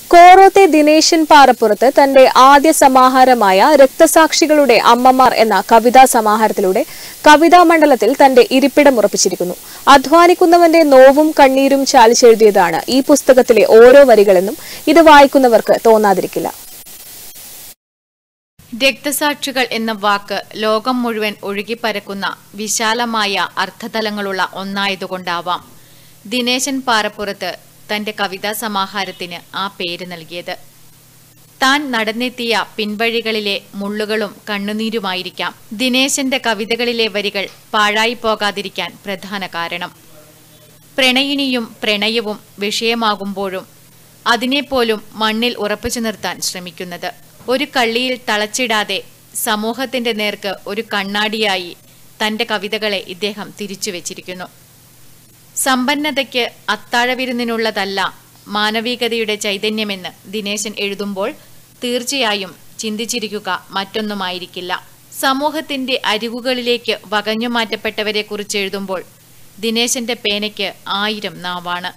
കോറോത്തെ ദിനേശൻ പാറപ്പുറത്ത് തന്റെ ആദ്യ സമാഹാരമായ രക്തസാക്ഷികളുടെ അമ്മമാർ എന്ന കവിതാ സമാഹാരത്തിലൂടെ കവിതാ മണ്ഡലത്തിൽ തന്റെ ഇരിപ്പിടം ഉറപ്പിച്ചിരിക്കുന്നു അധ്വാനിക്കുന്നവന്റെ നോവും കണ്ണീരും ചാലിച്ചെഴുതിയതാണ് ഈ പുസ്തകത്തിലെ ഓരോ വരികളെന്നും ഇത് വായിക്കുന്നവർക്ക് തോന്നാതിരിക്കില്ല രക്തസാക്ഷികൾ എന്ന വാക്ക് ലോകം മുഴുവൻ ഒഴുകിപ്പരക്കുന്ന വിശാലമായ അർത്ഥതലങ്ങളുള്ള ഒന്നായതുകൊണ്ടാവാം ദിനേശൻ പാറപ്പുറത്ത് തന്റെ കവിതാ സമാഹാരത്തിന് ആ പേര് നൽകിയത് താൻ നടന്നെത്തിയ പിൻവഴികളിലെ മുള്ളുകളും കണ്ണുനീരുമായിരിക്കാം ദിനേശന്റെ കവിതകളിലെ വരികൾ പാഴായി പോകാതിരിക്കാൻ പ്രധാന കാരണം പ്രണയിനിയും പ്രണയവും വിഷയമാകുമ്പോഴും അതിനെപ്പോലും മണ്ണിൽ ഉറപ്പിച്ചു നിർത്താൻ ശ്രമിക്കുന്നത് ഒരു കള്ളിയിൽ തളച്ചിടാതെ സമൂഹത്തിന്റെ നേർക്ക് ഒരു കണ്ണാടിയായി തന്റെ കവിതകളെ ഇദ്ദേഹം തിരിച്ചു വെച്ചിരിക്കുന്നു സമ്പന്നതയ്ക്ക് അത്താഴവിരുന്നിനുള്ളതല്ല മാനവികതയുടെ ചൈതന്യമെന്ന് ദിനേശൻ എഴുതുമ്പോൾ തീർച്ചയായും ചിന്തിച്ചിരിക്കുക മറ്റൊന്നുമായിരിക്കില്ല സമൂഹത്തിന്റെ അരികുകളിലേക്ക് വകഞ്ഞു മാറ്റപ്പെട്ടവരെ കുറിച്ച് എഴുതുമ്പോൾ ദിനേശന്റെ പേനയ്ക്ക് ആയിരം നാവാണ്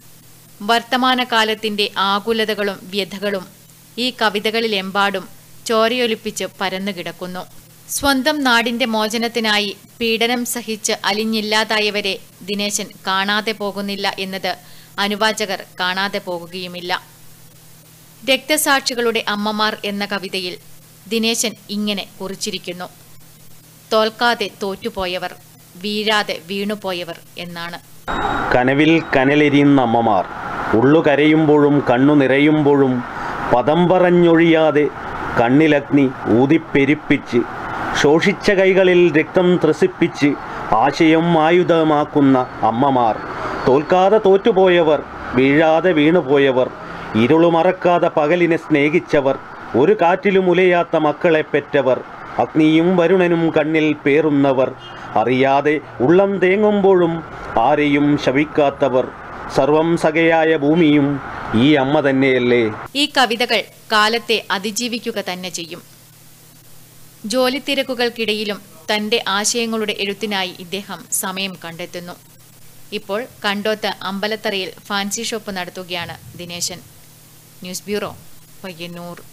വർത്തമാനകാലത്തിന്റെ ആകുലതകളും വ്യഥകളും ഈ കവിതകളിലെമ്പാടും ചോരയൊലിപ്പിച്ച് പരന്നുകിടക്കുന്നു സ്വന്തം നാടിന്റെ മോചനത്തിനായി പീഡനം സഹിച്ച് അലിഞ്ഞില്ലാതായവരെ ദിനേശൻ കാണാതെ പോകുന്നില്ല എന്നത് അനുവാചകർ കാണാതെ പോകുകയുമില്ല രക്തസാക്ഷികളുടെ അമ്മമാർ എന്ന കവിതയിൽ ദിനേശൻ ഇങ്ങനെ കുറിച്ചിരിക്കുന്നു തോൽക്കാതെ തോറ്റുപോയവർ വീഴാതെ വീണുപോയവർ എന്നാണ് കനവിൽ കനലെരിയുന്ന അമ്മമാർ ഉള്ളു കരയുമ്പോഴും കണ്ണു നിറയുമ്പോഴും പദം പറഞ്ഞൊഴിയാതെ കണ്ണിലഗ്നി ഊതിപ്പെരുപ്പിച്ച് ശോഷിച്ച കൈകളിൽ രക്തം ത്രസിപ്പിച്ച് ആശയം ആയുധമാക്കുന്ന അമ്മമാർ തോൽക്കാതെ തോറ്റുപോയവർ വീഴാതെ വീണുപോയവർ ഇരുളുമറക്കാതെ പകലിനെ സ്നേഹിച്ചവർ ഒരു കാറ്റിലും ഉലയാത്ത മക്കളെ പെറ്റവർ അഗ്നിയും വരുണനും കണ്ണിൽ പേറുന്നവർ അറിയാതെ ഉള്ളം തേങ്ങുമ്പോഴും ആരെയും ശവിക്കാത്തവർ സർവം സകയായ ഭൂമിയും ഈ അമ്മ തന്നെയല്ലേ ഈ കവിതകൾ കാലത്തെ അതിജീവിക്കുക തന്നെ ചെയ്യും ജോലിത്തിരക്കുകൾക്കിടയിലും തന്റെ ആശയങ്ങളുടെ എഴുത്തിനായി ഇദ്ദേഹം സമയം കണ്ടെത്തുന്നു ഇപ്പോൾ കണ്ടോത്ത് അമ്പലത്തറയിൽ ഫാൻസി ഷോപ്പ് നടത്തുകയാണ് ദിനേശൻ ന്യൂസ് ബ്യൂറോ പയ്യന്നൂർ